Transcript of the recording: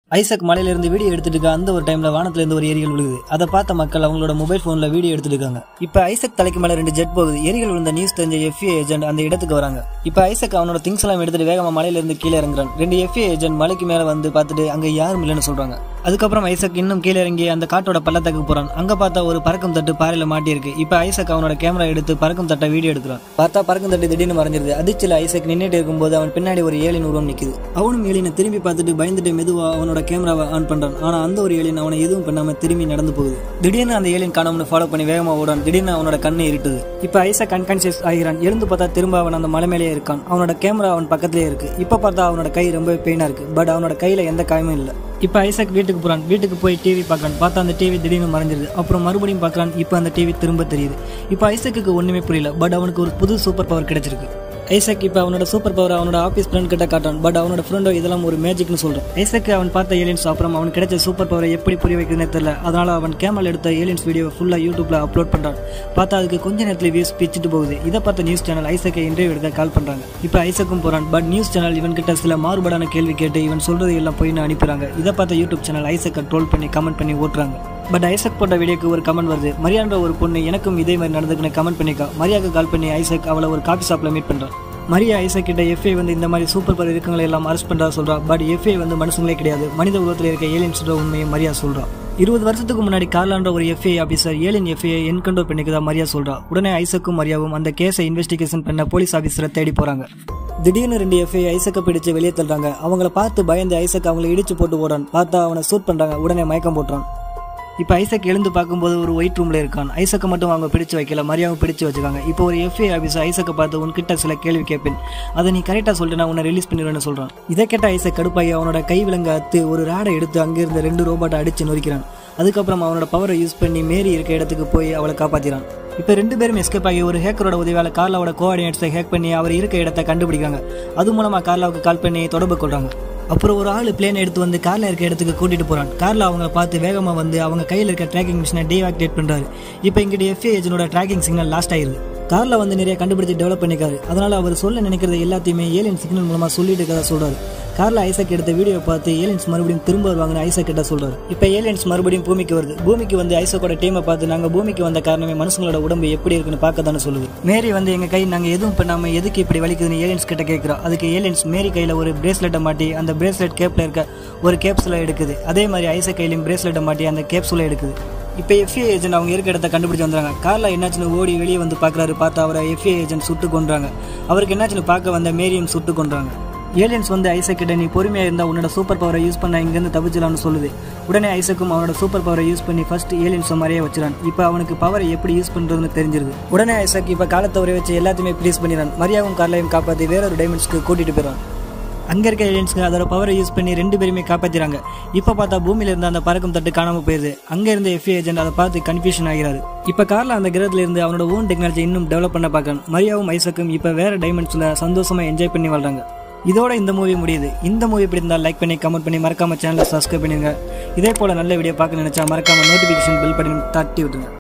Isaac மலையில இருந்து video எடுத்துட்டு இருக்க அந்த ஒரு டைம்ல வானத்துல இருந்து ஒரு எரிகள் விழுகுது அதை பார்த்த மக்கள் அவங்களோட மொபைல் போன்ல வீடியோ எடுத்துட்டு இருக்காங்க இப்ப ஐசக் தலைக்கு மேல ரெண்டு ஜெட் போகுது எரிகள் விழுந்த நியூஸ் தெரிஞ்ச எஃப்ஏ ஏஜென்ட் அந்த இடத்துக்கு வராங்க இப்ப ஐசக் அவனோட திங்ஸ் எல்லாம் எடுத்துட்டு வேகமா மலையில இருந்து கீழே இறங்குறான் ரெண்டு எஃப்ஏ ஏஜென்ட் மலைக்கு மேல வந்து பார்த்துட்டு அங்க யாரும் இல்லைன்னு சொல்றாங்க அதுக்கப்புறம் ஐசக் இன்னும் கீழே இறங்கி அந்த காட்டோட பள்ளத்துக்கு போறான் அங்க பார்த்தா ஒரு பறக்கும் தட்டு பாறையில மாட்டி இருக்கு இப்ப ஐசக் அவனோட கேமரா எடுத்து பறக்கும் தட்டை வீடியோ எடுக்கிறான் பார்த்தா பறக்கும் தட்டு திடீர்னு மறைஞ்சிருது அதிர்ச்சியில் ஐசக் நின்னுட்டு இருக்கும்போது அவன் பின்னாடி ஒரு ஏலியன் உருவம் நிக்குது அவனும் ஏலியனை திரும்பி பார்த்துட்டு பயந்துட்டு மெதுவா அவனோட கேமராவை ஆன் பண்றான் ஆனா அந்த ஒரு ஏலியன் அவனை எதுவும் பண்ணாம திரும்பி நடந்து போகுது திடீர்னு அந்த ஏலியன் காணாமனு ஃபாலோ பண்ணி வேகமா ஓடான் திடீர்னு அவனோட கண்ணு இருட்டுது இப்ப ஐசக் அன்கான்சியஸ் ஆகிறான் எழுந்து பார்த்தா திரும்ப அவன் அந்த மலை மேலேயே இருக்கான் அவனோட கேமரா அவன் பக்கத்துலயே இருக்கு இப்ப பார்த்தா அவனோட கை ரொம்ப பெயினா இருக்கு பட் அவனோட கையில எந்த காயமும் இல்ல இப்ப ஐசக் வீட்டுக்கு போறான் வீட்டுக்கு போய் டிவி பார்க்கறான் பார்த்தா அந்த டிவி திடீர்னு மறைஞ்சிருது அப்புறம் மறுபடியும் பார்க்கறான் இப்ப அந்த டிவி திரும்ப தெரியுது இப்ப ஐசக்குக்கு ஒண்ணுமே புரியல பட் அவனுக்கு ஒரு புது சூப்பர் பவர் கிடைச்சிருக்கு ஐசக் இப்போ அவனோட சூப்பர் பவர் அவனோட ஆஃபீஸ் ஃப்ரெண்ட் கிட்ட காட்டான் பட் அவனோட ஃப்ரெண்டோ இதெல்லாம் ஒரு மேஜிக்னு சொல்றான் ஐசக் அவன் பார்த்த ஏலியன்ஸ் அப்புறம் அவனுக்கு கிடைச்ச சூப்பர் பவரை எப்படி புரிய வைக்கிறதுனே தெரியல அதனால அவன் கேமரா எடுத்த ஏலியன்ஸ் வீடியோவை ஃபுல்லா யூடியூப்ல அப்லோட் பண்றான் பார்த்தா அதுக்கு கொஞ்ச நேரத்துல வியூஸ் பிச்சுட்டு போகுது இதை பார்த்த நியூஸ் சேனல் ஐசக்கை இன்டர்வியூ எடுக்க கால் பண்றாங்க இப்போ ஐசக்கும் போறான் பட் நியூஸ் சேனல் இவன் கிட்ட சில மாறுபாடான கேள்வி கேட்டு இவன் சொல்றது எல்லாம் போயின்னு அனுப்புறாங்க இதை பார்த்த யூடியூப் சேனல் ஐசக்கை ட்ரோல் பண்ணி கமெண்ட் பண்ணி ஓட்டுறாங்க பட் ஐசக் போட்ட வீடியோக்கு ஒரு கமெண்ட் வருது மரியான்ற ஒரு பொண்ணு எனக்கும் இதே மாதிரி நடந்துக்குன்னு கமெண்ட் பண்ணிக்கா மரியாக்கு கால் பண்ணி ஐசக் அவளை ஒரு காஃபி ஷாப்ல மீட் பண்றான் மரியா ஐசக் கிட்ட எஃப்ஐ வந்து இந்த மாதிரி சூப்பர் பவர் இருக்கங்களை எல்லாம் அரெஸ்ட் பண்றா சொல்றா பட் எஃப்ஐ வந்து மனுஷங்களே கிடையாது மனித உலகத்தில் இருக்க ஏலியன்ஸ்ன்ற உண்மையை மரியா சொல்றா இருபது வருஷத்துக்கு முன்னாடி கார்லான்ற ஒரு FBI officer alien FBI encounter பண்ணிக்கதா மரியா சொல்றா உடனே ஐசக்கும் மரியாவும் அந்த கேஸை இன்வெஸ்டிகேஷன் பண்ண போலீஸ் ஆபீசரை தேடி போறாங்க திடீர்னு ரெண்டு எஃப்ஐ ஐசக்கை பிடிச்சு வெளியே தள்ளுறாங்க அவங்கள பார்த்து பயந்து ஐசக் அவங்களை இடிச்சு போட்டு ஓடான் பார்த்தா அவனை சூட் பண்றாங்க உடனே மயக்கம் போட்டுறான் இப்போ ஐசக் எழுந்து பார்க்கும்போது ஒரு ஒயிட் ரூம்ல இருக்கான் ஐசக்கை மட்டும் அவங்க பிடிச்சு வைக்கல மரியாவும் பிடிச்சு வச்சுக்காங்க இப்போ ஒரு எஃப்ஐ ஆஃபீஸர் ஐசக்கை பார்த்து உன்கிட்ட சில கேள்வி கேட்பேன் அதை நீ கரெக்டாக சொல்லிட்டு நான் உன்னை ரிலீஸ் பண்ணிடுவேன்னு சொல்றான் இதை கேட்ட ஐசக் கடுப்பாகி அவனோட கை விலங்க அத்து ஒரு ராடை எடுத்து அங்கிருந்த ரெண்டு ரோபோட்டை அடிச்சு நொறுக்கிறான் அதுக்கப்புறம் அவனோட பவரை யூஸ் பண்ணி மேரி இருக்க இடத்துக்கு போய் அவளை காப்பாத்திறான் இப்போ ரெண்டு பேரும் எஸ்கேப் ஆகி ஒரு ஹேக்கரோட உதவியால் கார்லாவோட கோஆர்டினேட்ஸை ஹேக் பண்ணி அவர் இருக்க இடத்தை கண்டுபிடிக்காங்க அது மூலமாக கார்லாவுக்கு கால் பண்ணி தொடர்பு கொள்றாங்க அப்புறம் ஒரு ஆள் பிளேன் எடுத்து வந்து கார்ல இருக்க இடத்துக்கு கூட்டிட்டு போறான் கார்ல அவங்கள பார்த்து வேகமா வந்து அவங்க கையில் இருக்க ட்ராக்கிங் மிஷினை டீஆக்டிவேட் பண்றாரு இப்போ இங்கிட்ட எஃப்ஏ ஏஜனோட ட்ராக்கிங் சிக்னல் லாஸ்ட் ஆயிருது கார்ல வந்து நிறைய கண்டுபிடிச்சு டெவலப் பண்ணிக்காரு அதனால அவர் சொல்ல நினைக்கிறது எல்லாத்தையுமே ஏலியன் சிக்னல் மூலமா சொல்லிட்டு இருக்கதா சொல்றாரு கார்ல ஐசக் எடுத்த வீடியோ பார்த்து ஏலியன்ஸ் மறுபடியும் திரும்ப வருவாங்கன்னு ஐசக் கிட்ட சொல்றாரு இப்போ ஏலியன்ஸ் மறுபடியும் பூமிக்கு வருது பூமிக்கு வந்து ஐசக்கோட டீமை பார்த்து நாங்க பூமிக்கு வந்த காரணமே மனுஷங்களோட உடம்பு எப்படி இருக்குன்னு பார்க்க தானே சொல்லுது மேரி வந்து எங்க கை நாங்க எதுவும் பண்ணாம எதுக்கு இப்படி வலிக்குதுன்னு ஏலியன்ஸ் கிட்ட கேட்கிறோம் அதுக்கு ஏலியன்ஸ் மேரி கையில ஒரு பிரேஸ்லெட்டை மாட்டி அந்த பிரேஸ்லெட் கேப்ல இருக்க ஒரு கேப்சுல எடுக்குது அதே மாதிரி ஐசக் கையிலையும் பிரேஸ்லெட்டை மாட்டி அந்த கேப்சுல எடுக்குது இப்போ எஃப்ஏ ஏஜென்ட் அவங்க இருக்க இடத்த கண்டுபிடிச்சு வந்துறாங்க காரில் என்னாச்சுன்னு ஓடி வெளியே வந்து பார்க்குறாரு பார்த்தா அவரை எஃப்ஏ ஏஜென்ட் சுட்டு கொன்றாங்க அவருக்கு என்னாச்சுன்னு பார்க்க வந்த மேரியம் சுட்டு கொன்றாங்க ஏலியன்ஸ் வந்து ஐசக் கிட்ட நீ பொறுமையாக இருந்தால் உன்னோட சூப்பர் பவரை யூஸ் பண்ண இங்கேருந்து தப்பிச்சலாம்னு சொல்லுது உடனே ஐசக்கும் அவனோட சூப்பர் பவரை யூஸ் பண்ணி ஃபர்ஸ்ட் ஏலியன்ஸை மாதிரியே வச்சிடான் இப்போ அவனுக்கு பவரை எப்படி யூஸ் பண்ணுறதுன்னு தெரிஞ்சிருது உடனே ஐசக் இப்போ காலத்தை உரை வச்சு எல்லாத்தையுமே ப்ளீஸ் பண்ணிடுறான் மரியாவும் கார்லையும் காப்பாற்றி வேறொரு டைமண்ட்ஸ்க்கு கூட்டிகிட்டு போயிடறான் அங்கே இருக்க ஏலியன்ஸ்க்கு அதோட பவரை யூஸ் பண்ணி ரெண்டு பேருமே காப்பாற்றிறாங்க இப்போ பார்த்தா பூமியில இருந்த அந்த பறக்கும் தட்டு காணாம போயிருது அங்கே இருந்த எஃப்ஏ ஏஜென்ட் அதை பார்த்து கன்ஃபியூஷன் ஆகிறாரு இப்போ கார்ல அந்த கிரகத்துல இருந்து அவனோட ஓன் டெக்னாலஜி இன்னும் டெவலப் பண்ண பார்க்கணும் மரியாவும் ஐசக்கும் இப்போ வேற டைமண்ட்ஸ்ல சந்தோஷமா என்ஜாய் பண்ணி வாழ்றாங்க இதோட இந்த மூவி முடியுது இந்த மூவி பிடிந்தால் லைக் பண்ணி கமெண்ட் பண்ணி மறக்காம சேனலை சப்ஸ்கிரைப் பண்ணிடுங்க இதே போல நல்ல வீடியோ பார்க்க நினைச்சா மறக்காம நோட்டிஃபிகேஷன் பில் பண்ணி தட்டி விட்டுருங்க